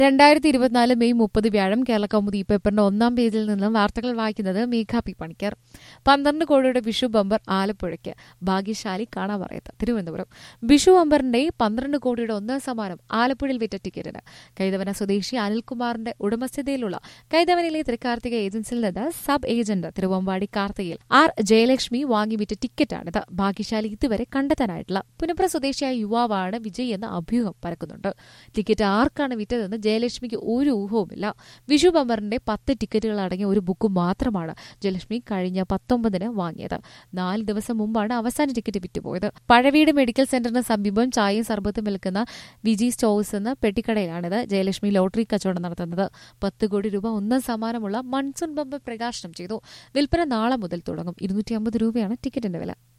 രണ്ടായിരത്തി ഇരുപത്തിനാല് മെയ് മുപ്പത് വ്യാഴം കേരള കൗമുദി പേപ്പറിന്റെ ഒന്നാം പേജിൽ നിന്നും വാർത്തകൾ വായിക്കുന്നത് മേഘ പി പണിക്കർ പന്ത്രണ്ട് കോടിയുടെ വിഷു ബമ്പർ ആലപ്പുഴയ്ക്ക് ഭാഗ്യശാലി കാണാമറയത്ത് തിരുവനന്തപുരം വിഷു ബമ്പറിന്റെ പന്ത്രണ്ട് കോടിയുടെ ഒന്നാം സമ്മാനം ആലപ്പുഴയിൽ വിറ്റ ടിക്കറ്റിന് കൈതവന സ്വദേശി അനിൽകുമാറിന്റെ ഉടമസ്ഥതയിലുള്ള കൈതവനിലെ തൃക്കാർത്തിക ഏജൻസിയിൽ നിന്ന് സബ് ഏജന്റ് തിരുവമ്പാടി കാർത്തികയിൽ ആർ ജയലക്ഷ്മി വാങ്ങി വിറ്റ ടിക്കറ്റാണിത് ഭാഗ്യശാലി ഇതുവരെ കണ്ടെത്താനായിട്ടില്ല പുനപ്ര സ്വദേശിയായ യുവാവാണ് വിജയ് എന്ന അഭ്യൂഹം പരക്കുന്നുണ്ട് ടിക്കറ്റ് ആർക്കാണ് വിറ്റതെന്ന് ജയലക്ഷ്മിക്ക് ഒരു ഊഹവുമില്ല വിഷു ബമ്പറിന്റെ പത്ത് ടിക്കറ്റുകൾ അടങ്ങിയ ഒരു ബുക്ക് മാത്രമാണ് ജയലക്ഷ്മി കഴിഞ്ഞ പത്തൊമ്പതിന് വാങ്ങിയത് നാല് ദിവസം മുമ്പാണ് അവസാന ടിക്കറ്റ് വിറ്റുപോയത് പഴവീട് മെഡിക്കൽ സെന്ററിന് സമീപം ചായയും സർബത്തും വിൽക്കുന്ന വിജി സ്റ്റോഴ്സ് എന്ന പെട്ടിക്കടയിലാണിത് ജയലക്ഷ്മി ലോട്ടറി കച്ചവടം നടത്തുന്നത് പത്ത് കോടി രൂപ ഒന്നാം സമ്മാനമുള്ള മൺസൂൺ ബമ്പർ പ്രകാശനം ചെയ്തു വിൽപ്പന നാളെ മുതൽ തുടങ്ങും ഇരുന്നൂറ്റി അമ്പത് രൂപയാണ് ടിക്കറ്റിന്റെ വില